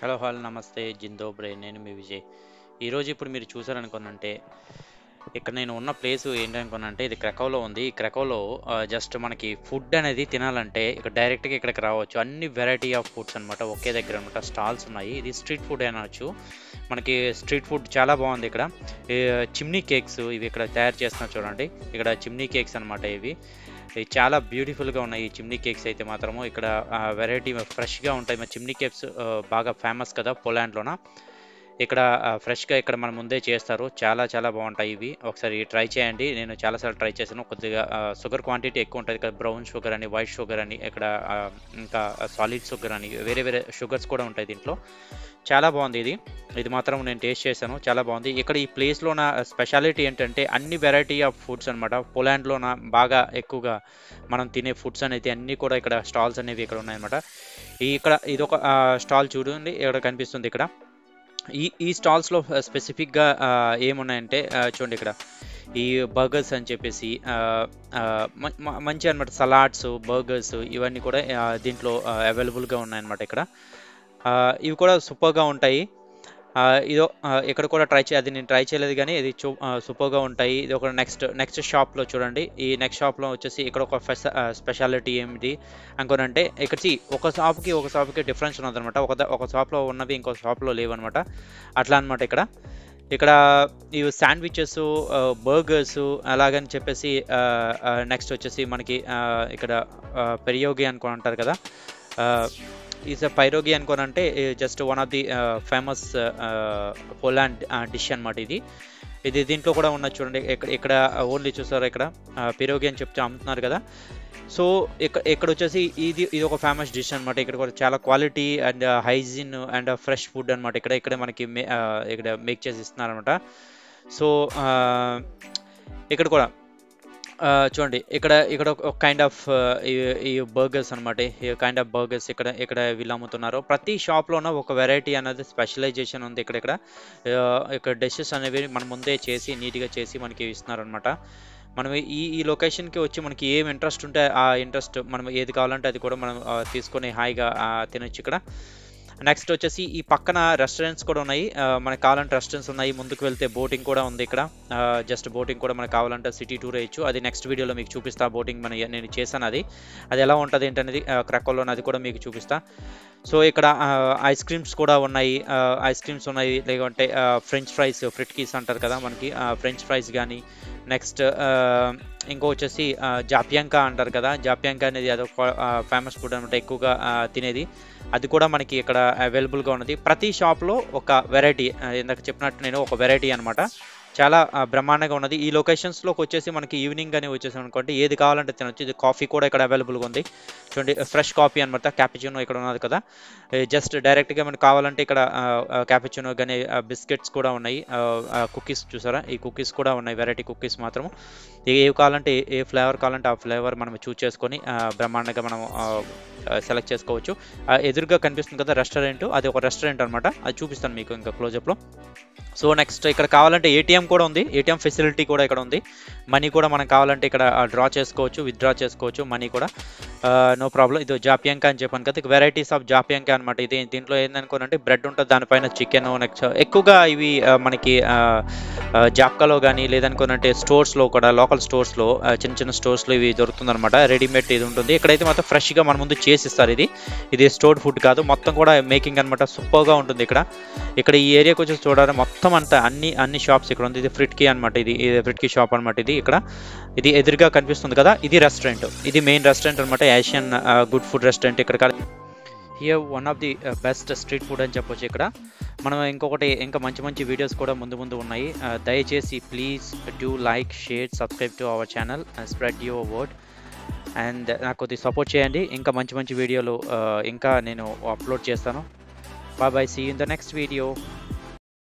hello hall నమస్తే జిందోబ్రే నేను మీ విజయ్ ఈరోజు ఇప్పుడు మీరు చూసారనుకోనంటే ఇక్కడ నేను ఉన్న ప్లేస్ ఏంటనుకున్నానంటే ఇది క్రకౌలో ఉంది ఈ క్రకౌలో జస్ట్ మనకి ఫుడ్ అనేది తినాలంటే ఇక్కడ డైరెక్ట్గా ఇక్కడికి రావచ్చు అన్ని వెరైటీ ఆఫ్ ఫుడ్స్ అనమాట ఒకే దగ్గర అనమాట స్టాల్స్ ఉన్నాయి ఇది స్ట్రీట్ ఫుడ్ అనవచ్చు మనకి స్ట్రీట్ ఫుడ్ చాలా బాగుంది ఇక్కడ చిమ్నీ కేక్స్ ఇవి ఇక్కడ తయారు చేస్తున్నారు చూడండి ఇక్కడ చిమ్నీ కేక్స్ అనమాట ఇవి ఇవి చాలా బ్యూటిఫుల్గా ఉన్నాయి ఈ చిమ్నీ కేక్స్ అయితే మాత్రము ఇక్కడ వెరైటీ ఫ్రెష్గా ఉంటాయి మరి చిమ్నీ కేక్స్ బాగా ఫేమస్ కదా పోలాండ్లోన ఇక్కడ ఫ్రెష్గా ఇక్కడ మన ముందే చేస్తారు చాలా చాలా బాగుంటాయి ఇవి ఒకసారి ట్రై చేయండి నేను చాలాసార్లు ట్రై చేశాను కొద్దిగా షుగర్ క్వాంటిటీ ఎక్కువ ఉంటుంది ఇక్కడ బ్రౌన్ షుగర్ అని వైట్ షుగర్ అని ఇక్కడ ఆ, ఇంకా సాలిడ్ షుగర్ అని వేరే వేరే షుగర్స్ కూడా ఉంటాయి దీంట్లో చాలా బాగుంది ఇది ఇది మాత్రం నేను టేస్ట్ చేశాను చాలా బాగుంది ఇక్కడ ఈ ప్లేస్లో నా స్పెషాలిటీ ఏంటంటే అన్ని వెరైటీ ఆఫ్ ఫుడ్స్ అనమాట పోలాండ్లో నా బాగా ఎక్కువగా మనం తినే ఫుడ్స్ అనేది అన్నీ కూడా ఇక్కడ స్టాల్స్ అనేవి ఇక్కడ ఉన్నాయన్నమాట ఈ ఇక్కడ ఇది ఒక స్టాల్ చూడండి ఇక్కడ కనిపిస్తుంది ఇక్కడ ఈ ఈ స్టాల్స్లో స్పెసిఫిక్గా ఏమున్నాయంటే ఆ, చూడండి ఇక్కడ ఈ బర్గర్స్ అని చెప్పేసి ఆ, ఆ, మ- మ- మంచి అనమాట సలాడ్స్ బర్గర్స్ ఇవన్నీ కూడా ఆ, దీంట్లో అవైలబుల్గా ఉన్నాయన్నమాట ఇక్కడ ఆ, ఇవి కూడా సూపర్గా ఉంటాయి ఆ, ఇదో ఆ, ఇక్కడ కూడా ట్రై చే అది నేను ట్రై చేయలేదు కానీ ఇది చూ సూపర్గా ఉంటాయి ఇది ఒక నెక్స్ట్ నెక్స్ట్ షాప్లో చూడండి ఈ నెక్స్ట్ షాప్లో వచ్చేసి ఇక్కడ ఒక స్పెషాలిటీ ఏమిటి అనుకోనంటే ఇక్కడ see, ఒక షాప్కి ఒక షాప్కి డిఫరెన్స్ ఉన్నదన్నమాట ఒక ద- ఒక షాప్లో ఉన్నవి ఇంకో షాప్లో లేవన్నమాట అట్లా అనమాట ఇక్కడ ఇక్కడ ఇవి శాండ్విచెస్ బర్గర్స్ అలాగని చెప్పేసి నెక్స్ట్ వచ్చేసి మనకి ఆ, ఇక్కడ పెరియోగి అనుకో అంటారు కదా ఈజ్ పైరోగి అనుకోనంటే just one of the famous Poland dish అన్నమాట ఇది ఇది దీంట్లో కూడా ఉన్నది చూడండి ఇక్కడ ఇక్కడ ఓన్లీ చూసారు ఇక్కడ పిరోగి అని చెప్తే అమ్ముతున్నారు కదా సో ఇక్కడ ఇక్కడ వచ్చేసి ఇది ఇది ఒక ఫేమస్ డిష్ అనమాట ఇక్కడ కూడా చాలా quality and hygiene and fresh food అనమాట ఇక్కడ ఇక్కడ మనకి మే- ఆ, ఇక్కడ మేక్ చేసి ఇస్తున్నారు అనమాట సో ఇక్కడ కూడా ఆ, చూడండి ఇక్కడ ఇక్కడ ఒక కైండ్ ఆఫ్ ఈ బర్గర్స్ అనమాట ఈ కైండ్ ఆఫ్ బర్గర్స్ ఇక్కడ ఇక్కడ వీళ్ళు అమ్ముతున్నారు ప్రతి షాప్లోనూ ఒక వెరైటీ అనేది స్పెషలైజేషన్ ఉంది ఇక్కడ ఇక్కడ ఆ, ఇక్కడ డిషెస్ అనేవి మన ముందే చేసి నీట్గా చేసి మనకి ఇస్తున్నారు అనమాట మనం ఈ ఈ లొకేషన్కి వచ్చి మనకి ఏం ఇంట్రెస్ట్ ఉంటే ఆ ఇంట్రెస్ట్ మనం ఏది కావాలంటే అది కూడా మనం ఆ, తీసుకొని హాయిగా ఆ, తినొచ్చు ఇక్కడ నెక్స్ట్ వచ్చేసి ఈ పక్కన రెస్టారెంట్స్ కూడా ఉన్నాయి ఆ, మనకు కావాలంటే రెస్టారెంట్స్ ఉన్నాయి ముందుకు వెళ్తే బోటింగ్ కూడా ఉంది ఇక్కడ జస్ట్ బోటింగ్ కూడా మనకు కావాలంటే సిటీ టూర్ వేయచ్చు అది నెక్స్ట్ వీడియోలో మీకు చూపిస్తా బోటింగ్ మన నేను చేశాను అది అది ఎలా ఉంటుంది ఏంటనేది క్రక్కల్లో అది కూడా మీకు చూపిస్తా సో ఇక్కడ ఐస్ క్రీమ్స్ కూడా ఉన్నాయి ఐస్ క్రీమ్స్ ఉన్నాయి లేకుంటే ఫ్రెంచ్ ఫ్రైస్ ఫ్రిట్కీస్ అంటారు కదా మనకి ఫ్రెంచ్ ఫ్రైస్ కానీ నెక్స్ట్ ఇంకో వచ్చేసి జాప్యాంకా అంటారు కదా జాప్యాంకా అనేది అదొక ఫేమస్ ఫుడ్ అనమాట ఎక్కువగా ఆ, తినేది అది కూడా మనకి ఇక్కడ అవైలబుల్గా ఉన్నది ప్రతి షాప్లో ఒక వెరైటీ ఇందాక చెప్పినట్టు నేను ఒక వెరైటీ అనమాట చాలా ఆ, బ్రహ్మాండంగా ఉన్నది ఈ లొకేషన్స్లోకి వచ్చేసి మనకి ఈవినింగ్ అని వచ్చేసి అనుకోండి ఏది కావాలంటే తినొచ్చు ఇది కాఫీ కూడా ఇక్కడ అవైలబుల్గా ఉంది చూడండి ఫ్రెష్ కాఫీ అనమాట క్యాపిచినో ఇక్కడ ఉన్నది కదా జస్ట్ డైరెక్ట్గా మనకు కావాలంటే ఇక్కడ క్యాపిచినో కానీ బిస్కెట్స్ కూడా ఉన్నాయి కుకీస్ చూసారా ఈ కుకీస్ కూడా ఉన్నాయి వెరైటీ కుకీస్ మాత్రము ఏ ఏవి కావాలంటే ఏ- ఏ ఫ్లేవర్ కావాలంటే ఆ ఫ్లేవర్ మనం చూస్ చేసుకొని ఆ, బ్రహ్మాండంగా మనం సెలెక్ట్ చేసుకోవచ్చు ఆ, ఎదురుగా కనిపిస్తుంది కదా రెస్టారెంట్ అది ఒక రెస్టారెంట్ అనమాట అది చూపిస్తాను మీకు ఇంకా క్లోజప్లో సో నెక్స్ట్ ఇక్కడ కావాలంటే ఏటీఎం కూడా ఉంది ఏటీఎం ఫెసిలిటీ కూడా ఇక్కడ ఉంది మనీ కూడా మనం కావాలంటే ఇక్కడ డ్రా చేసుకోవచ్చు విత్డ్రా చేసుకోవచ్చు మనీ కూడా నో ప్రాబ్లం ఇది జాప్యాంక అని చెప్పాను కదా వెరైటీస్ ఆఫ్ జాప్యాంక అనమాట ఇది దీంట్లో ఏందనుకోనంటే బ్రెడ్ ఉంటుంది దానిపైన చికెన్ నెక్స్ట్ ఎక్కువగా ఇవి ఆ, మనకి ఆ, ఆ, జాప్కాలో కానీ లేదనుకోనంటే స్టోర్స్లో కూడా లోకల్ స్టోర్స్లో చిన్న చిన్న స్టోర్స్లో ఇవి దొరుకుతుందన్నమాట రెడీమేడ్ ఇది ఉంటుంది ఇక్కడైతే మాత్రం ఫ్రెష్గా మన ముందు చేసి ఇస్తారు ఇది ఇది స్టోర్డ్ ఫుడ్ కాదు మొత్తం కూడా మేకింగ్ అనమాట సూపర్గా ఉంటుంది ఇక్కడ ఇక్కడ ఈ ఏరియాకి వచ్చి చూడాలి మొత్తం అంతా అన్ని అన్ని షాప్స్ ఇక్కడ ఉంది ఇది ఫ్రిట్కీ అనమాట ఇది ఇది ఫ్రిట్కీ షాప్ అనమాట ఇది ఇక్కడ ఇది ఎదురుగా కనిపిస్తుంది కదా ఇది రెస్టారెంట్ ఇది మెయిన్ రెస్టారెంట్ అనమాట ఏషియన్ గుడ్ ఫుడ్ రెస్టారెంట్ ఇక్కడ here one of the best street food అని చెప్పొచ్చు ఇక్కడ మనం ఇంకొకటి ఇంకా మంచి మంచి వీడియోస్ కూడా ముందు ముందు ఉన్నాయి Uh, దయచేసి please do like share subscribe to our channel spread your word and నాకు కొద్దిగా సపోర్ట్ చేయండి ఇంకా మంచి మంచి వీడియోలు uh, ఇంకా నేను అప్లోడ్ చేస్తాను bye bye see in the next video